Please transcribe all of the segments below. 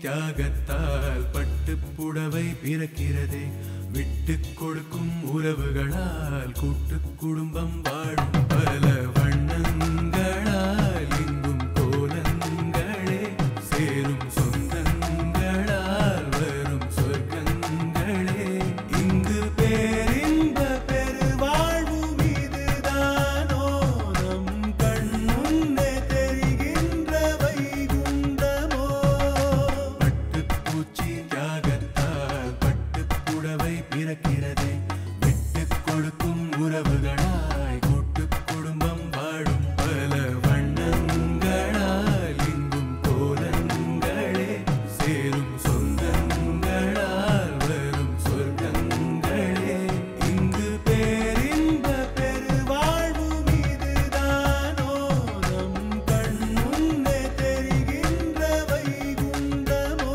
தியாகத்தால் பட்டு புடவை பிறக்கிறதே விட்டு கொடுக்கும் உறவுகளால் கூட்டு குடும்பம் வாழும் பல வண்ணங்களால் எங்கும் கோலங்களே சேரும் சொந்தங்களால் வரும் சொர்க்கங்களே இங்கு பேரின்ப பெருவாழ்வும் இதுதானோ நம் கண் முன்னே தெரிகின்ற வைகுண்டமோ பட்டுப்பூச்சி தியாகத்தால் பட்டு புடவை பிறக்கிறதே விட்டு கொடுக்கும் உறவுகளாய் கூட்டு குடும்பம் வாழும் பல வண்ணங்களால் எங்கும் கோலங்களே சேரும் சொந்தங்களால் வரும் சொர்க்கங்களே இங்கு பேரின்ப பெருவாழ்வும் இதுதானோ நம் கண் முன்னே தெரிகின்ற வைகுண்டமோ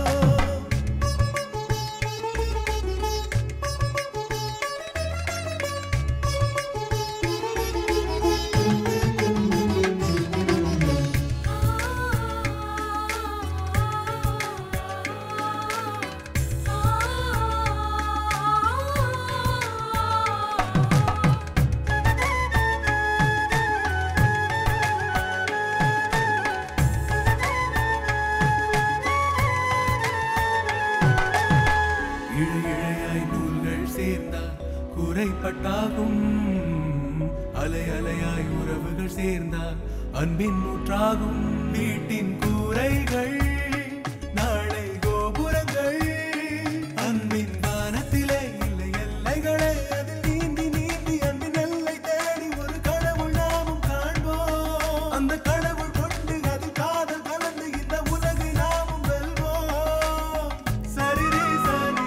இழை இழையாய் நூல்கள் சேர்ந்தால் குறைப்பட்டாகும் அலை அலையாய் உறவுகள் சேர்ந்தால் அன்பின் நூற்றாகும் வீட்டின் கூரைகள் நாளை கோபுரங்கள் அன்பின் வானத்திலே இல்லை எல்லைகளே அதில் நீந்தி நீந்தி அன்பின் எல்லை தேடி ஒரு கடவுள் நாமும் காண்போம் அந்த கடவுள் கொண்டு அதில் காதல் கலந்து இந்த உலகை நாமும் வெல்வோம் சரிரி சரி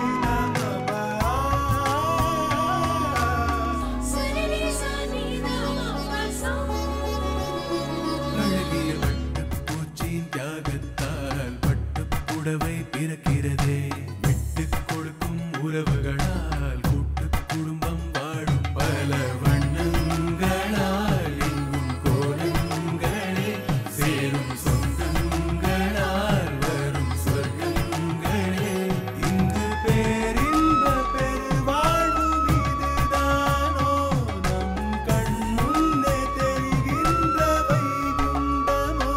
அழகிய வண்ணப் பூச்சியின் தியாகத்தால் பட்டுப் புடவை பிறக்கிறதே விட்டுக் கொடுக்கும் உறவுகளால் கூட்டுக் குடும்பம் வாழும் பல வண்ணங்களால் எங்கும் கோலங்களே சேரும் சொந்தங்களால் வரும் சொர்க்கங்களே இங்கு பேரின்ப பெருவாழ்வும் இதுதானோ நம் கண் முன்னே தெரிகின்ற வைகுண்டமோ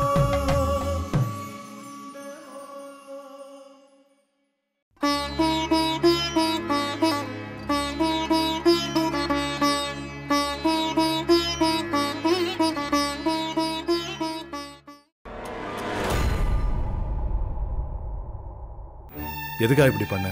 எதுக்காக இப்படி பண்ண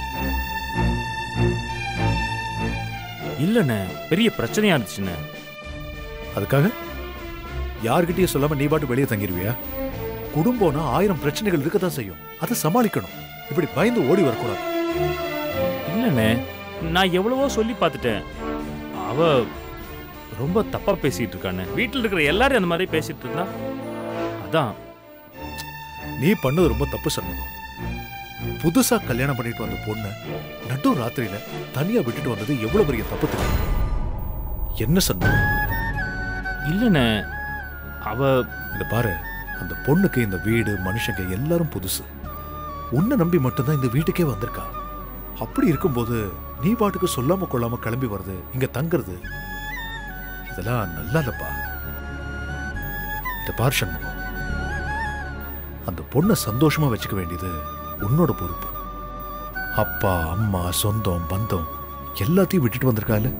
இல்லைண்ணே பெரிய பிரச்சனையா இருந்துச்சுண்ணே அதுக்காக யார்கிட்டயும் சொல்லாம நீ பாட்டு வெளியே தங்கிருவியா குடும்பம்னா ஆயிரம் பிரச்சனைகள் இருக்கத்தான் செய்யும் அதை சமாளிக்கணும் இப்படி பயந்து ஓடி வரக்கூடாது இல்லைண்ணே நான் எவ்வளவோ சொல்லி பார்த்துட்டேன் அவ ரொம்ப தப்பா பேசிட்டு இருக்காண்ணே வீட்டில் இருக்கிற எல்லாரும் அந்த மாதிரி பேசிட்டு இருந்தா அதான் நீ பண்ணது ரொம்ப தப்பு சண்முகம் புதுசா கல்யாணம் பண்ணிட்டு வந்த பொண்ணு நடு ராத்திரியில தனியா விட்டுட்டு வந்தது எவ்வளவு பெரிய தப்பு தெரியும் என்ன சண்முகம் இல்லைண்ணே அவ இத பாரு அந்த பொண்ணுக்கு இந்த வீடு மனுஷங்க எல்லாரும் புதுசு உன்னை நம்பி மட்டும்தான் இந்த வீட்டுக்கே வந்திருக்கா அப்படி இருக்கும்போது நீ பாட்டுக்கு சொல்லாம கொள்ளாம கிளம்பி வருது இங்க தங்குறது இதெல்லாம் நல்லா இல்லப்பா இந்த பார் சண்முகம் அந்த பொண்ணை சந்தோஷமா வச்சுக்க வேண்டியது உன்னோட பொறுப்பு அப்பா அம்மா சொந்தம் பந்தம் எல்லாத்தையும் விட்டுட்டு வந்திருக்கால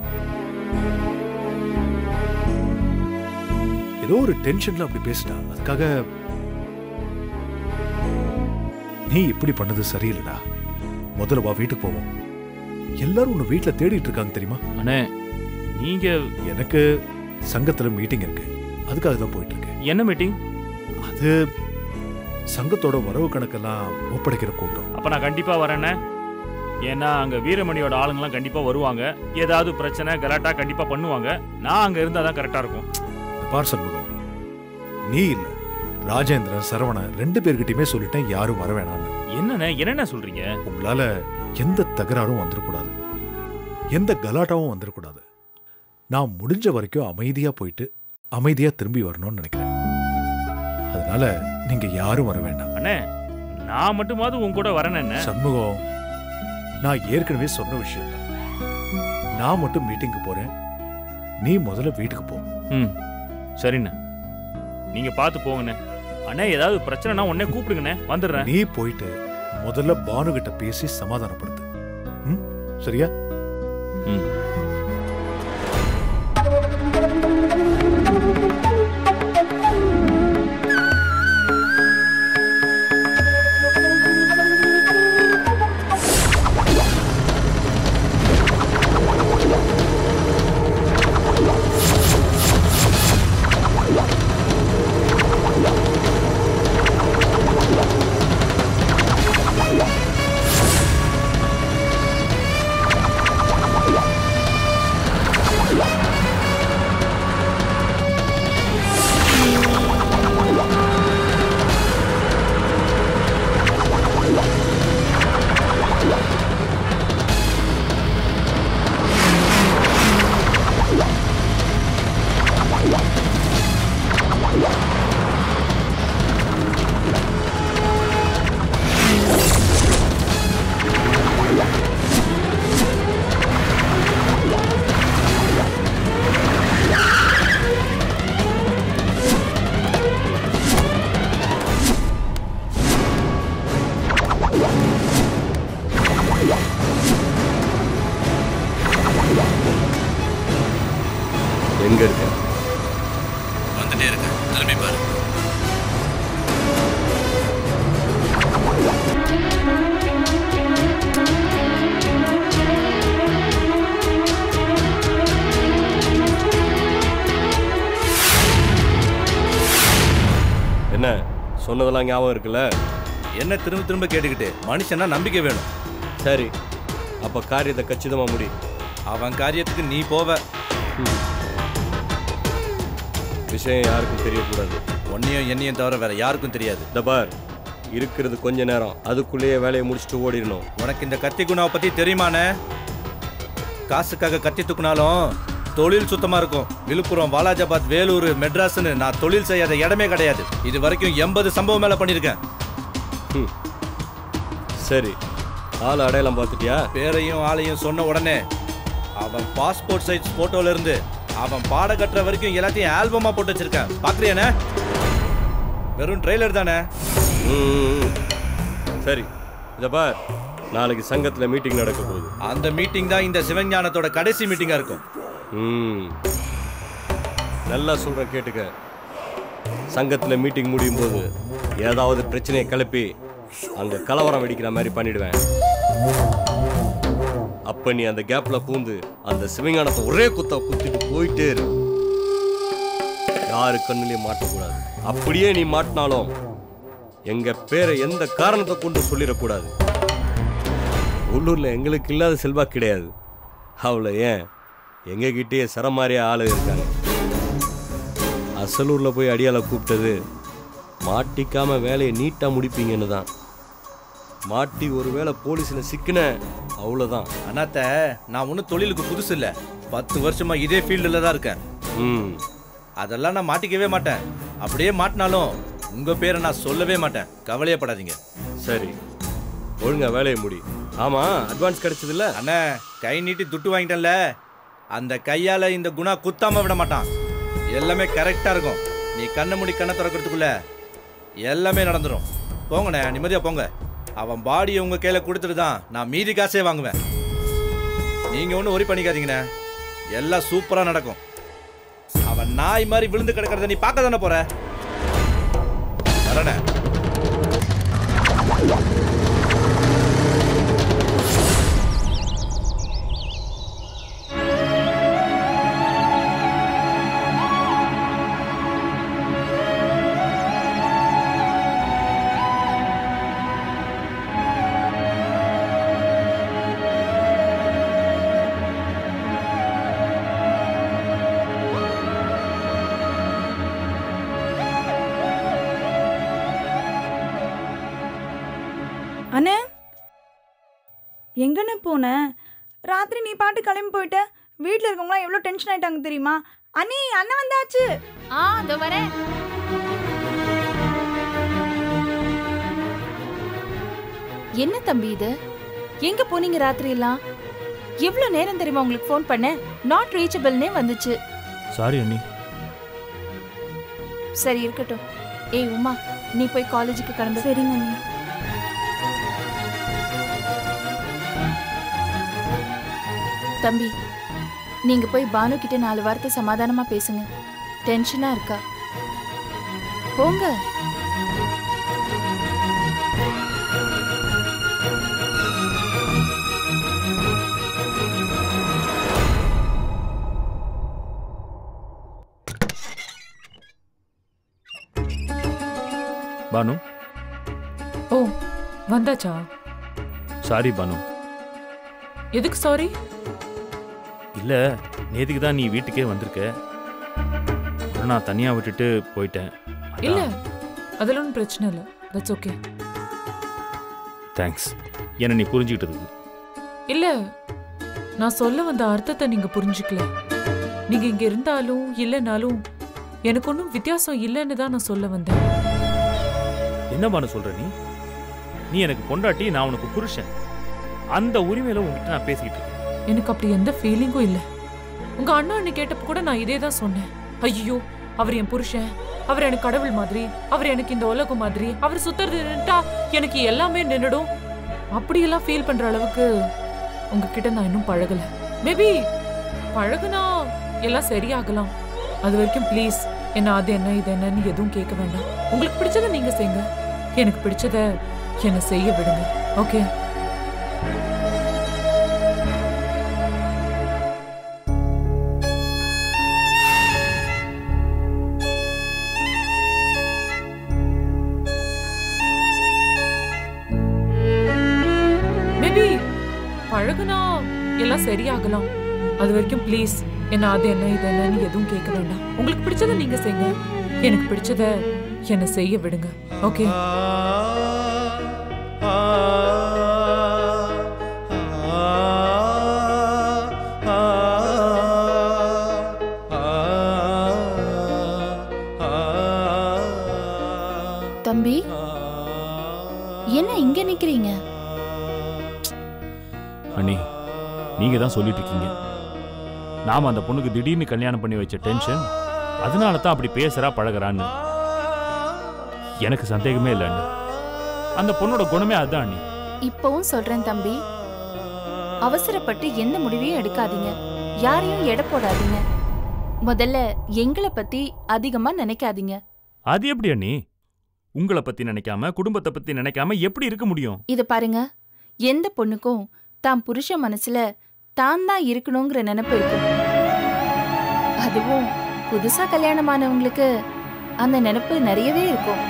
ஏதோ ஒரு டென்ஷன்ல அப்படி பேசிட்டா அதுக்காக நீ இப்படி பண்ணது சரியில்லைடா முதல்ல வா வீட்டுக்கு போவோம் எல்லாரும் உன்னை வீட்டுல தேடிட்டு இருக்காங்க தெரியுமா அண்ணே நீங்க எனக்கு சங்கத்துல மீட்டிங் இருக்கு அதுக்காக தான் போயிட்டு இருக்கேன் என்ன மீட்டிங் அது சங்கத்தோட வரவு கணக்கெல்லாம் ஒப்படைக்கிற கூட்டம் அப்ப நான் கண்டிப்பா வரேண்ணே ஏன்னா அங்க வீரமணியோட ஆளுங்கெல்லாம் கண்டிப்பா வருவாங்க ஏதாவது பிரச்சனை கலாட்டா கண்டிப்பா பண்ணுவாங்க நான் அங்க இருந்தா தான் கரெக்டா இருக்கும் இந்த பார் சண்முகம் நீ இல்ல ராஜேந்திரன் சரவணன் ரெண்டு பேர்கிட்டயுமே சொல்லிட்டேன் யாரும் வர வேணாம்னு என்னண்ணே என்னண்ணே சொல்றீங்க உங்களால எந்த தகராறும் வந்துடக்கூடாது எந்த கலாட்டாவும் வந்துடக்கூடாது நான் முடிஞ்ச வரைக்கும் அமைதியா போயிட்டு அமைதியா திரும்பி வரணும்னு நினைக்கிறேன் அதனால நீங்க யாரும் வர வேண்டாம் அண்ணே நான் மட்டுமாவது உன் கூட வரேன் என்ன சண்முகம் நான் ஏற்கனவே சொன்ன விஷயம் தான். நான் மட்டும் மீட்டிங்க்கு போறேன் நீ முதல்ல வீட்டுக்கு போ ம் சரிண்ணே நீங்க பார்த்து போங்கண்ணே அண்ணே ஏதாவது பிரச்சனைனா உடனே கூப்பிடுங்கண்ணே வந்துடுறேன் நீ போயிட்டு முதல்ல பானு கிட்ட பேசி சமாதானப்படுத்து ம்? சரியா ம் எங்க இருக்க வந்துட்டே இருக்கேன் திரும்பி பாரு என்ன சொன்னதெல்லாம் ஞாபகம் இருக்குல்ல என்ன திரும்ப திரும்ப கேட்டுக்கிட்டு மனுஷனா நம்பிக்கை வேணும் சரி அப்ப காரியத்தை கச்சிதமா முடி அவன் காரியத்துக்கு நீ போவ விஷயம் யாருக்கும் தெரியக்கூடாது உன்னையும் என்னையும் தவிர வேற யாருக்கும் தெரியாது இந்த பார் இருக்கிறது கொஞ்ச நேரம் அதுக்குள்ளேயே வேலையை முடிச்சுட்டு ஓடிடணும் உனக்கு இந்த கத்தி குணாவை பத்தி தெரியுமானே காசுக்காக கத்தி தூக்குனாலும் தொழில் சுத்தமா இருக்கும் விழுப்புரம் வாலாஜாபாத் வேலூர் மெட்ராஸ்னு நான் தொழில் செய்யாத இடமே கிடையாது இது வரைக்கும் எண்பது சம்பவம் மேல பண்ணியிருக்கேன் ம். சரி ஆள் அடையாளம் பார்த்துட்டியா பேரையும் ஆளையும் சொன்ன உடனே அவன் பாஸ்போர்ட் சைஸ் போட்டோல இருந்து அவன் பாட கட்டுற வரைக்கும் எல்லாத்தையும் ஆல்பமா போட்டு வச்சிருக்கேன் பாக்குறியானே வெறும் ட்ரெய்லர் தானே ம். சரி இதை பார் நாளைக்கு சங்கத்தில் மீட்டிங் நடக்க போகுது அந்த மீட்டிங் தான் இந்த சிவஞானத்தோட கடைசி மீட்டிங்கா இருக்கும் ம் நல்லா சொல்கிறேன் கேட்டுக்க சங்கத்தில் மீட்டிங் முடியும் போது ஏதாவது பிரச்சனையை கிளப்பி அங்கே கலவரம் வெடிக்கிற மாதிரி பண்ணிடுவேன் அப்ப நீ அந்த கேப்ல பூந்து அந்த சிவஞானத்தை ஒரே குத்த குத்திட்டு போயிட்டே இரு யாரு கண்ணுலயும் மாட்டக்கூடாது அப்படியே நீ மாட்டினாலும் எங்க பேரை எந்த காரணத்தை கொண்டு சொல்லிடக்கூடாது உள்ளூர்ல எங்களுக்கு இல்லாத செல்வா கிடையாது அவ்வளோ ஏன் எங்ககிட்டயே சரமாரியா ஆளு இருக்காங்க அசலூர்ல போய் அடியால கூப்பிட்டது மாட்டிக்காம வேலையை நீட்டா முடிப்பீங்கன்னு தான் மாட்டி ஒருவேளை போலீஸ்ல சிக்கின அவ்வளோதான் அண்ணாத்த நான் ஒன்றும் தொழிலுக்கு புதுசு இல்லை பத்து வருஷமா இதே ஃபீல்டில் தான் இருக்கேன் ம் அதெல்லாம் நான் மாட்டிக்கவே மாட்டேன் அப்படியே மாட்டினாலும் உங்க பேரை நான் சொல்லவே மாட்டேன் கவலையப்படாதீங்க சரி ஒழுங்கா வேலையை முடி ஆமா அட்வான்ஸ் கிடைச்சதுல்ல அண்ணே கை நீட்டி துட்டு வாங்கிட்டேன்ல அந்த கையால இந்த குணா குத்தாம விட மாட்டான் எல்லாமே கரெக்டா இருக்கும் நீ கண்ணை மூடி கண்ணை திறக்கிறதுக்குள்ள எல்லாமே நடந்துரும் போங்கண்ணே நிம்மதியா போங்க அவன் பாடியை உங்க கையில கொடுத்துட்டு தான் நான் மீதி காசே வாங்குவேன் நீங்க ஒன்றும் ஒரி பண்ணிக்காதீங்கண்ணே எல்லாம் சூப்பரா நடக்கும் அவன் நாய் மாதிரி விழுந்து கிடக்கிறத நீ பார்க்க தானே போற வரண்ணே அண்ணே எங்கண்ணே போன ராத்திரி நீ பாட்டு கிளம்பி போயிட்ட வீட்டில் இருக்கவங்களாம் எவ்வளோ டென்ஷன் ஆயிட்டாங்க தெரியுமா அண்ணி அண்ணன் வந்தாச்சு ஆ அதோ வரேன் என்ன தம்பி இது எங்க போனீங்க ராத்திரி எல்லாம் எவ்வளவு நேரம் தெரியுமா உங்களுக்கு ஃபோன் பண்ண நாட் ரீச்சபிள்னே வந்துச்சு சாரி அண்ணி சரி இருக்கட்டும் ஏய் உமா நீ போய் காலேஜுக்கு கிளம்பு சரிங்க அண்ணி தம்பி நீங்க போய் பானு கிட்ட நாலு வார்த்தை சமாதானமா பேசுங்க டென்ஷனா இருக்கா போங்க பானு ஓ வந்தாச்சா சாரி பானு எதுக்கு சாரி இல்ல நேத்துக்கு தான் நீ வீட்டுக்கே வந்திருக்க அப்புறம் நான் தனியா விட்டுட்டு போயிட்டேன் இல்ல அதெல்லாம் ஒன்றும் பிரச்சனை இல்லை தட்ஸ் ஓகே தேங்க்ஸ் என்ன நீ புரிஞ்சுக்கிட்டதுக்கு இல்ல நான் சொல்ல வந்த அர்த்தத்தை நீங்க புரிஞ்சுக்கல நீங்க இங்க இருந்தாலும் இல்லைனாலும் எனக்கு ஒன்றும் வித்தியாசம் இல்லைன்னு தான் நான் சொல்ல வந்தேன் என்ன பானு சொல்ற நீ நீ எனக்கு பொண்டாட்டி நான் உனக்கு புருஷன் அந்த உரிமையில உங்ககிட்ட நான் பேசிக்கிட்டு இருக்கேன் எனக்கு அப்படி எந்த ஃபீலிங்கும் இல்லை உங்க அண்ணா அண்ணி கேட்டப்ப கூட நான் இதே தான் சொன்னேன் ஐயோ அவர் என் புருஷன் அவர் எனக்கு கடவுள் மாதிரி அவர் எனக்கு இந்த உலகம் மாதிரி அவர் சுத்துறது நின்னுட்டா எனக்கு எல்லாமே நின்னுடும் அப்படியெல்லாம் ஃபீல் பண்ற அளவுக்கு உங்ககிட்ட நான் இன்னும் பழகல மேபி பழகுனா எல்லாம் சரியாகலாம் அது வரைக்கும் ப்ளீஸ் என்ன அது என்ன இது என்னன்னு எதுவும் கேட்க வேண்டாம் உங்களுக்கு பிடிச்சதை நீங்க செய்யுங்க எனக்கு பிடிச்சத என்ன செய்ய விடுங்க ஓகே மேபி பழகுனா எல்லாம் சரியாகலாம் அது வரைக்கும் ப்ளீஸ் என்ன அது என்ன இது என்னன்னு எதுவும் கேட்க வேண்டாம் உங்களுக்கு பிடிச்சதை நீங்க செய்யுங்க எனக்கு பிடிச்சத என்ன செய்ய விடுங்க ஓகே தம்பி என்ன இங்க நிக்கிறீங்க அண்ணி நீங்க தான் சொல்லிட்டு இருக்கீங்க நாம அந்த பொண்ணுக்கு திடீர்னு கல்யாணம் பண்ணி வச்ச டென்ஷன் அதனால தான் அப்படி பேசுறா பழகுறான்னு எனக்கு சந்தேகமே இல்லை அண்ணி அந்த பொண்ணோட குணமே அதுதான் அண்ணி இப்பவும் சொல்றேன் தம்பி அவசரப்பட்டு எந்த முடிவையும் எடுக்காதீங்க யாரையும் எடை போடாதீங்க முதல்ல எங்களை பத்தி அதிகமா நினைக்காதீங்க அது எப்படி அண்ணி உங்களை பத்தி நினைக்காம குடும்பத்தை பத்தி நினைக்காம எப்படி இருக்க முடியும் இத பாருங்க எந்த பொண்ணுக்கும் தான் புருஷன் மனசுல தான் தான் இருக்கணுங்கிற நினைப்பு இருக்கும் அதுவும் புதுசா கல்யாணமானவங்களுக்கு அந்த நினைப்பு நிறையவே இருக்கும்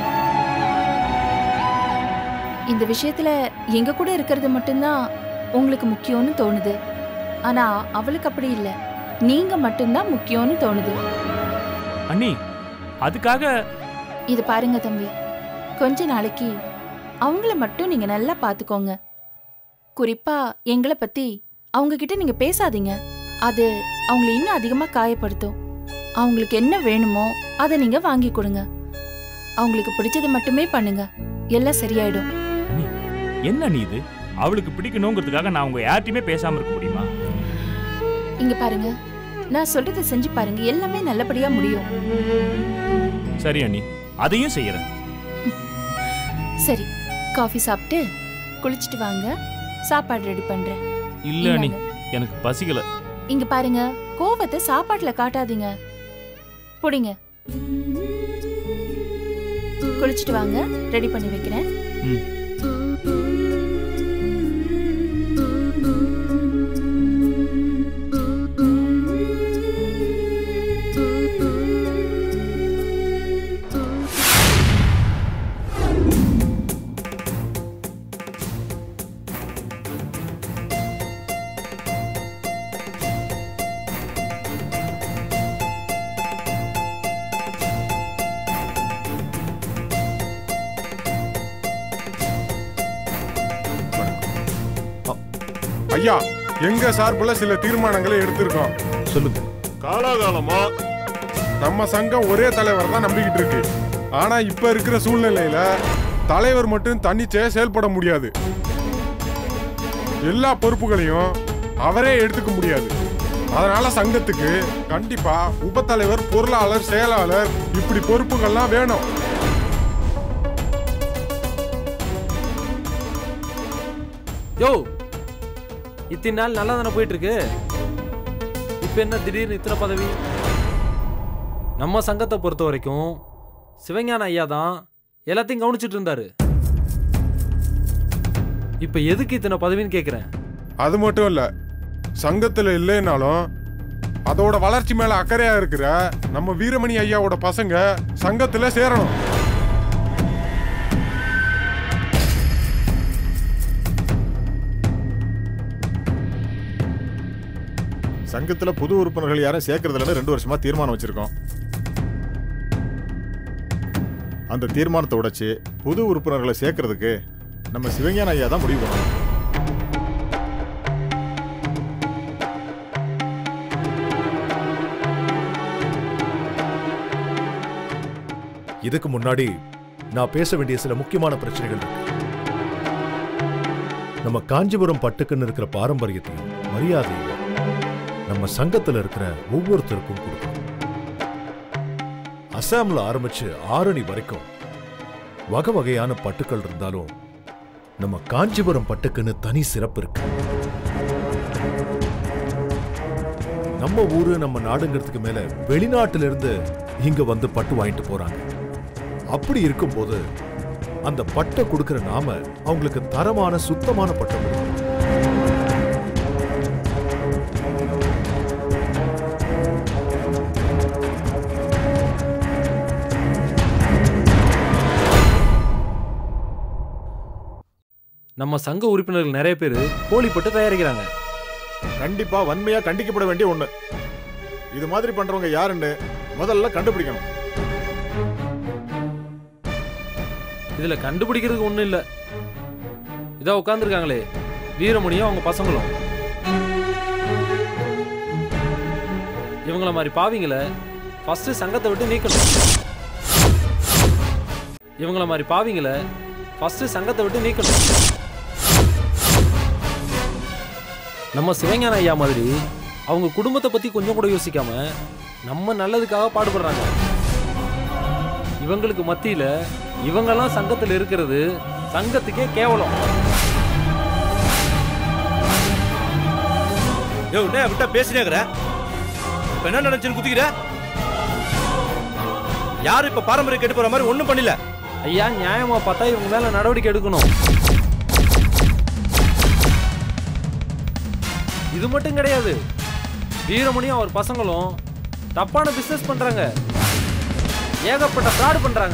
இந்த விஷயத்துல எங்க கூட இருக்கிறது மட்டும்தான் உங்களுக்கு முக்கியம்னு தோணுது ஆனா அவளுக்கு அப்படி இல்ல நீங்க மட்டும்தான் முக்கியம்னு தோணுது அண்ணி அதுக்காக இது பாருங்க தம்பி கொஞ்ச நாளைக்கு அவங்கள மட்டும் நீங்க நல்லா பாத்துக்கோங்க குறிப்பா எங்களை பத்தி அவங்க கிட்ட நீங்க பேசாதீங்க அது அவங்கள இன்னும் அதிகமா காயப்படுத்தும் அவங்களுக்கு என்ன வேணுமோ அதை நீங்க வாங்கி கொடுங்க அவங்களுக்கு பிடிச்சது மட்டுமே பண்ணுங்க எல்லாம் சரியாயிடும் அண்ணி என்ன அண்ணி இது அவளுக்கு பிடிக்கணுங்கிறதுக்காக நான் உங்க யார்ட்டையுமே பேசாம இருக்க முடியுமா இங்க பாருங்க நான் சொல்றதை செஞ்சு பாருங்க எல்லாமே நல்லபடியா முடியும் சரி அண்ணி அதையும் செய்யறேன் சரி காஃபி சாப்பிட்டு குளிச்சிட்டு வாங்க சாப்பாடு ரெடி பண்றேன் இல்ல அண்ணி இந்தாங்க. எனக்கு பசிக்கல இங்க பாருங்க கோவத்தை சாப்பாட்டுல காட்டாதீங்க புடிங்க குளிச்சிட்டு வாங்க ரெடி பண்ணி வைக்கிறேன் ம். ஐயா எங்க சார்புல சில தீர்மானங்களை எடுத்திருக்கோம் சொல்லுங்க காலாகாலமா நம்ம சங்கம் ஒரே தலைவர் தான் நம்பிக்கிட்டு இருக்கு ஆனா இப்ப இருக்கிற சூழ்நிலையில தலைவர் மட்டும் தன்னிச்சையா செயல்பட முடியாது எல்லா பொறுப்புகளையும் அவரே எடுத்துக்க முடியாது அதனால சங்கத்துக்கு கண்டிப்பா உபத்தலைவர் பொருளாளர் செயலாளர் இப்படி பொறுப்புகள்லாம் வேணும் யோ இத்தனை நாள் நல்லா தானே போயிட்டு இருக்கு இப்ப என்ன திடீர்னு இத்தனை பதவி நம்ம சங்கத்தை பொறுத்த வரைக்கும் சிவஞான ஐயா தான் எல்லாத்தையும் கவனிச்சிட்டு இருந்தாரு இப்ப எதுக்கு இத்தனை பதவின்னு கேக்குறேன் அது மட்டும் இல்ல சங்கத்துல இல்லைனாலும் அதோட வளர்ச்சி மேல அக்கறையா இருக்கிற நம்ம வீரமணி ஐயாவோட பசங்க சங்கத்துல சேரணும் சங்கத்துல புது உறுப்பினர்கள் யாரும் சேர்க்கறதுலன்னு ரெண்டு வருஷமா தீர்மானம் வச்சிருக்கோம் அந்த தீர்மானத்தை உடைச்சு புது உறுப்பினர்களை சேர்க்கறதுக்கு நம்ம சிவஞான ஐயா தான் முடிவு பண்ணணும் இதுக்கு முன்னாடி நான் பேச வேண்டிய சில முக்கியமான பிரச்சனைகள் இருக்கு நம்ம காஞ்சிபுரம் பட்டுக்குன்னு இருக்கிற பாரம்பரியத்தையும் மரியாதையும் நம்ம சங்கத்துல இருக்கிற ஒவ்வொருத்தருக்கும் கொடுக்கணும் அசாம்ல ஆரம்பிச்சு ஆரணி வரைக்கும் வகை வகையான பட்டுக்கள் இருந்தாலும் நம்ம காஞ்சிபுரம் பட்டுக்குன்னு தனி சிறப்பு இருக்கு நம்ம ஊரு நம்ம நாடுங்கிறதுக்கு மேல வெளிநாட்டுல இருந்து இங்க வந்து பட்டு வாங்கிட்டு போறாங்க அப்படி இருக்கும்போது அந்த பட்டை கொடுக்கிற நாம அவங்களுக்கு தரமான சுத்தமான பட்டை கொடுக்கணும். நம்ம சங்க உறுப்பினர்கள் நிறைய பேர் போலி பட்டு தயாரிக்கிறாங்க கண்டிப்பா வன்மையா கண்டிக்கப்பட வேண்டிய ஒண்ணு இது மாதிரி பண்றவங்க யாருன்னு முதல்ல கண்டுபிடிக்கணும் இதுல கண்டுபிடிக்கிறதுக்கு ஒண்ணும் இல்ல இதோ உட்காந்துருக்காங்களே வீரமணியும் அவங்க பசங்களும் இவங்கள மாதிரி பாவிங்களை ஃபர்ஸ்ட் சங்கத்தை விட்டு நீக்கணும் இவங்கள மாதிரி பாவிங்களை ஃபர்ஸ்ட் சங்கத்தை விட்டு நீக்கணும் நம்ம சிவஞான ஐயா மாதிரி அவங்க குடும்பத்தை பத்தி கொஞ்சம் கூட யோசிக்காம நம்ம நல்லதுக்காக பாடுபடுறாங்க இவங்களுக்கு மத்தியில இவங்கெல்லாம் சங்கத்தில் இருக்கிறது சங்கத்துக்கே கேவலம் யோ என்ன விட்டா பேசினேங்கிற இப்ப என்ன நினைச்சுன்னு குதிக்கிற யாரும் இப்ப பாரம்பரிய கெட்டு போற மாதிரி ஒண்ணும் பண்ணல ஐயா நியாயமா பார்த்தா இவங்க மேல நடவடிக்கை எடுக்கணும் இது மட்டும் கிடையாது வீரமணியும் அவர் பசங்களும் தப்பான பிசினஸ் பண்றாங்க ஏகப்பட்ட ஃப்ராட் பண்றாங்க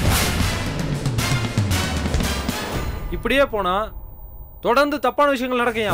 இப்படியே போனா தொடர்ந்து தப்பான விஷயங்கள் நடக்கையா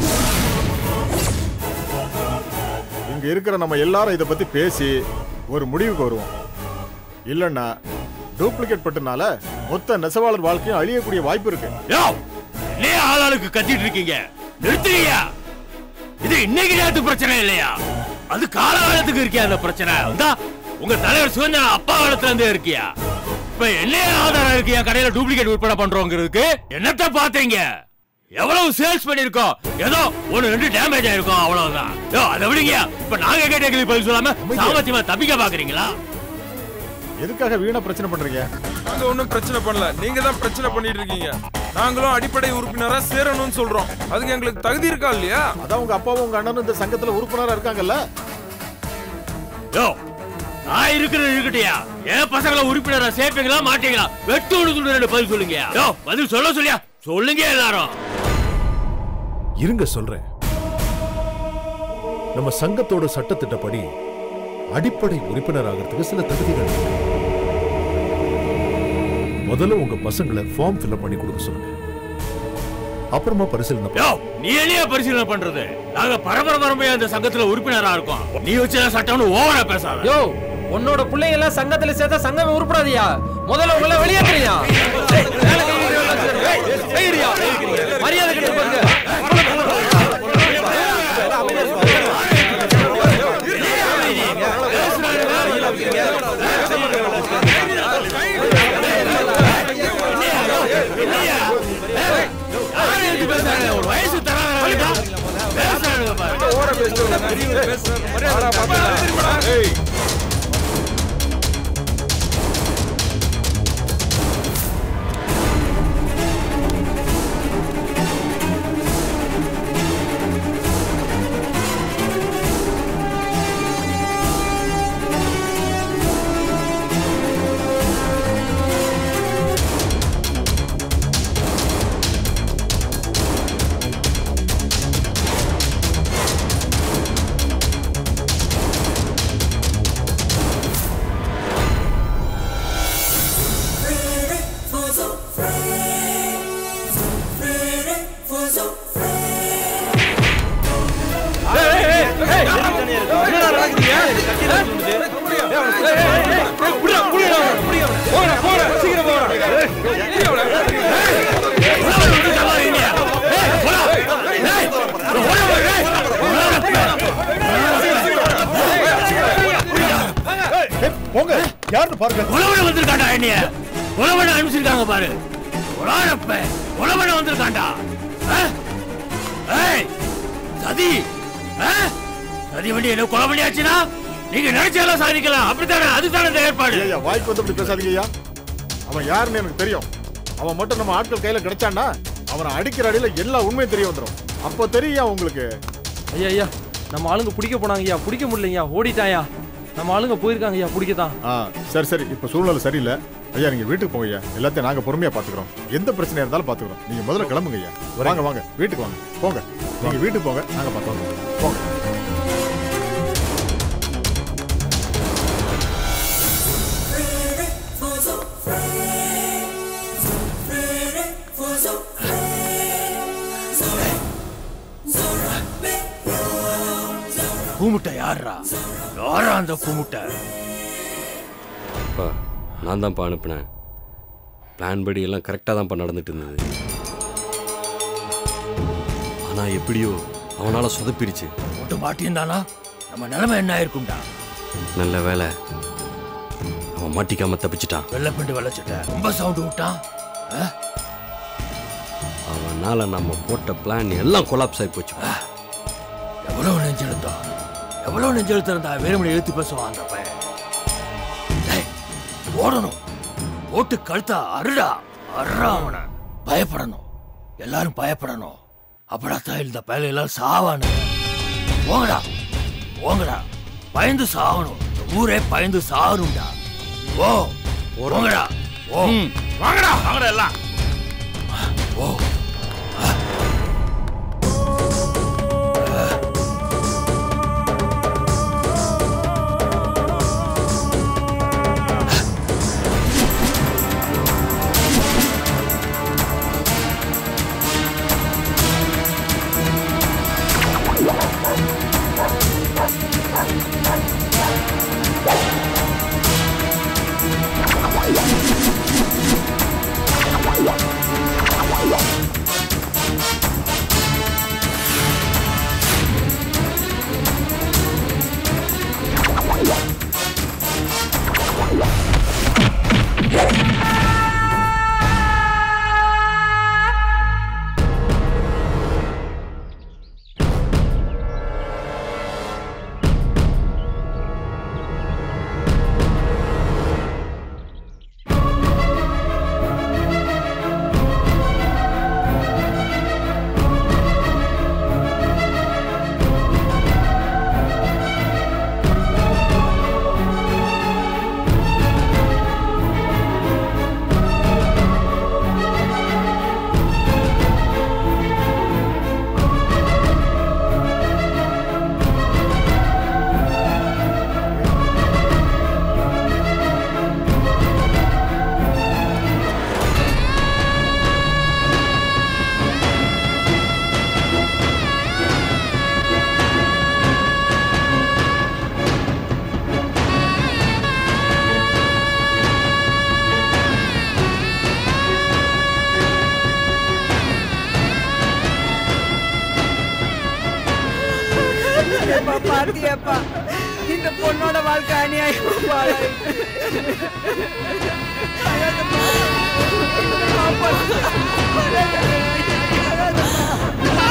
இங்க இருக்கிற நம்ம எல்லாரும் இதை பத்தி பேசி ஒரு முடிவுக்கு வருவோம் இல்லைன்னா டூப்ளிகேட் பட்டுனால மொத்த நெசவாளர் வாழ்க்கையும் அழியக்கூடிய வாய்ப்பு இருக்கு யோ நீ ஆளாளுக்கு கத்திட்டு இருக்கீங்க நிறுத்துறியா இது இன்னைக்கு நேரத்து பிரச்சனை இல்லையா அது காலகாலத்துக்கு இருக்கியா அந்த பிரச்சனை வந்தா உங்க தலைவர் சிவஞான அப்பா காலத்துல இருந்தே இருக்கியா இப்ப என்ன ஆதாரம் இருக்கியா கடையில டூப்ளிகேட் விற்பனை பண்றோங்கிறதுக்கு என்னத்த பாத்தீங்க எவ்வளவு சேல்ஸ் பண்ணிருக்கோம் ஏதோ ஒன்னு ரெண்டு டேமேஜ் ஆயிருக்கும் அவ்வளவுதான் யோ அதை விடுங்க இப்ப நாங்க கேட்ட கேள்வி பதில் சொல்லாம சாமர்த்தியமா தப்பிக்க பாக்குறீங்களா எதுக்காக வீணா பிரச்சனை பண்றீங்க நாங்க ஒண்ணும் பிரச்சனை பண்ணல நீங்க தான் பிரச்சனை பண்ணிட்டு இருக்கீங்க நாங்களும் அடிப்படை உறுப்பினரா சேரணும்னு சொல்றோம் அதுக்கு எங்களுக்கு தகுதி இருக்கா இல்லையா அதான் உங்க அப்பாவும் உங்க அண்ணனும் இந்த சங்கத்துல உறுப்பினரா இருக்காங்கல்ல யோ நான் இருக்கிறது இருக்கட்டியா என் பசங்களை உறுப்பினரா சேர்ப்பீங்களா மாட்டீங்களா வெட்டு ஒன்று ரெண்டு பதில் சொல்லுங்க யோ பதில் சொல்ல சொல்லியா சொல்லுங்க எல்லாரும் இருங்க சொல்றேன் நம்ம சங்கத்தோட சட்டத்திட்டப்படி அடிப்படை உறுப்பினர் ஆகிறதுக்கு சில தகுதிகள் இருக்கு. முதல்ல உங்க பசங்களை ஃபார்ம் ஃபில்அப் பண்ணி கொடுக்க சொல்லுங்க அப்புறமா பரிசீலனை யோ நீ என்னையா பரிசீலனை பண்றது நாங்க பரம்பரை பரம்பரையா இந்த சங்கத்துல உறுப்பினரா இருக்கோம் நீ வச்ச சட்டம்னு ஓவரா பேசாத யோ உன்னோட பிள்ளைங்க எல்லாம் சங்கத்துல சேர்த்தா சங்கமே உருப்படாதியா முதல்ல உங்களை வெளியேற்றியா மரியாதை கிட்ட பாருங்க யாரை எதிர்த்து பேசுறாங்க? ஒரு வயசு தர போங்க யாருன்னு பாருங்க உழவன வந்திருக்காண்டா என்னைய உழவன அனுப்பிச்சிருக்காங்க பாரு உழவனப்ப உழவன வந்திருக்காண்டா ஆ? ஏய் சதி ஆ? சதி வண்டி என்ன கொலை பண்ணியாச்சுன்னா நீங்க நினைச்சாலும் சாதிக்கலாம் அப்படித்தானே அதுதானே இந்த ஏற்பாடு ஐயா வாய்க்கு வந்து அப்படி பேசாதீங்க ஐயா அவன் யாருன்னு எனக்கு தெரியும் அவன் மட்டும் நம்ம ஆட்கள் கையில கிடைச்சான்னா அவனை அடிக்கிற அடியில எல்லா உண்மையும் தெரிய வந்துடும் அப்போ தெரியும் உங்களுக்கு ஐயா ஐயா நம்ம ஆளுங்க பிடிக்க போனாங்க ஐயா பிடிக்க முடியலையா ஓடிட்டாயா நம்ம ஆளுங்க போயிருக்காங்க ஐயா பிடிக்கத்தான் ஆ சரி சரி இப்போ சூழ்நிலை சரியில்லை ஐயா நீங்க வீட்டுக்கு போங்க ஐயா எல்லாத்தையும் நாங்க பொறுமையா பாத்துக்கிறோம் எந்த பிரச்சனையா இருந்தாலும் பாத்துக்கிறோம் நீங்க முதல்ல கிளம்புங்க ஐயா வாங்க வாங்க வீட்டுக்கு வாங்க போங்க நீங்க வீட்டுக்கு போங்க நாங்க பார்த்தோம் போங்க பூமுட்டை யாரா யாரா அந்த பூமுட்டை அப்பா நான் தான்ப்பா அனுப்புனேன் பிளான் படி எல்லாம் கரெக்டாக தான்ப்பா நடந்துட்டு இருந்தது ஆனால் எப்படியோ அவனால் சொதப்பிருச்சு மட்டும் மாட்டியிருந்தானா நம்ம நிலைமை என்ன ஆயிருக்கும்டா நல்ல வேலை அவன் மாட்டிக்காம தப்பிச்சிட்டான் வெள்ளப்பண்டு வெள்ளச்சிட்ட ரொம்ப சவுண்டு விட்டான் ஆ? அவனால நம்ம போட்ட பிளான் எல்லாம் கொலாப்ஸ் ஆகி போச்சு எவ்வளவு நெஞ்செழுத்தம் எவ்வளவு நெஞ்செழுத்தம் இருந்தா வேறுமணி எழுத்து பேசுவான் அந்த பையன் டேய், ஓடணும் ஓட்டு கழுத்தா அருடா அருடா அவனை பயப்படணும் எல்லாரும் பயப்படணும் அப்படித்தான் இந்த பயல எல்லாம் சாவானு போங்கடா போங்கடா பயந்து சாவணும் இந்த ஊரே பயந்து சாகணும்டா ஓ போங்கடா ஓ வாங்கடா வாங்கடா எல்லாம் ஓ ஏப்பா பாத்தியாப்பா இந்த பொண்ணோட வாழ்க்கை அநியாயமா பாழாயிட்டு. அழாதம்மா. பாப்பா. அழாதம்மா.